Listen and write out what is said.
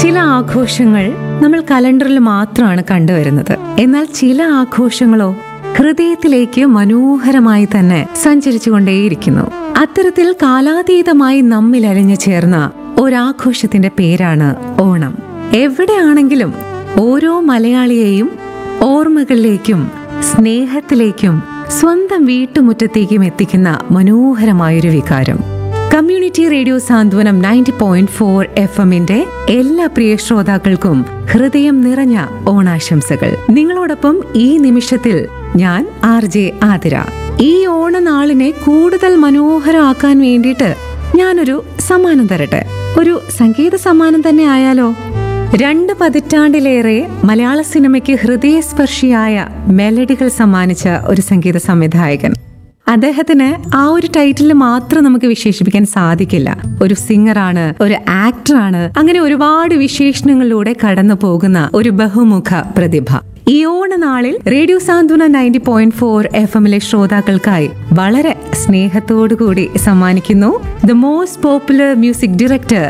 ചില ആഘോഷങ്ങൾ നമ്മൾ കലണ്ടറിൽ മാത്രമാണ് കണ്ടുവരുന്നത് എന്നാൽ ചില ആഘോഷങ്ങളോ ഹൃദയത്തിലേക്ക് മനോഹരമായി തന്നെ സഞ്ചരിച്ചുകൊണ്ടേയിരിക്കുന്നു അത്തരത്തിൽ കാലാതീതമായി നമ്മിൽ അലിഞ്ഞു ചേർന്ന ഒരാഘോഷത്തിന്റെ പേരാണ് ഓണം എവിടെയാണെങ്കിലും ഓരോ മലയാളിയെയും ഓർമ്മകളിലേക്കും സ്നേഹത്തിലേക്കും സ്വന്തം വീട്ടുമുറ്റത്തേക്കും എത്തിക്കുന്ന മനോഹരമായൊരു വികാരം community radio Santhwanam ninety point four F എമ്മിന്റെ എല്ലാ പ്രിയ ശ്രോതാക്കൾക്കും ഹൃദയം നിറഞ്ഞ ഓണാശംസകൾ നിങ്ങളോടൊപ്പം ഈ നിമിഷത്തിൽ ഞാൻ ആർ ജെ ആതിര ഈ ഓണനാളിനെ കൂടുതൽ മനോഹരമാക്കാൻ വേണ്ടിയിട്ട് ഞാനൊരു സമ്മാനം തരട്ടെ ഒരു സംഗീത സമ്മാനം തന്നെ ആയാലോ രണ്ട് പതിറ്റാണ്ടിലേറെ മലയാള സിനിമയ്ക്ക് ഹൃദയസ്പർശിയായ മെലഡികൾ സമ്മാനിച്ച ഒരു സംഗീത സംവിധായകൻ അദ്ദേഹത്തിന് ആ ഒരു ടൈറ്റിൽ മാത്രം നമുക്ക് വിശേഷിപ്പിക്കാൻ സാധിക്കില്ല ഒരു സിംഗറാണ് ഒരു ആക്ടറാണ് അങ്ങനെ ഒരുപാട് വിശേഷണങ്ങളിലൂടെ കടന്നു പോകുന്ന ഒരു ബഹുമുഖ പ്രതിഭ ഈ ഓണനാളിൽ radio Santhwana ninety point four F എമ്മിലെ ശ്രോതാക്കൾക്കായി വളരെ സ്നേഹത്തോടു കൂടി സമ്മാനിക്കുന്നു the most popular music director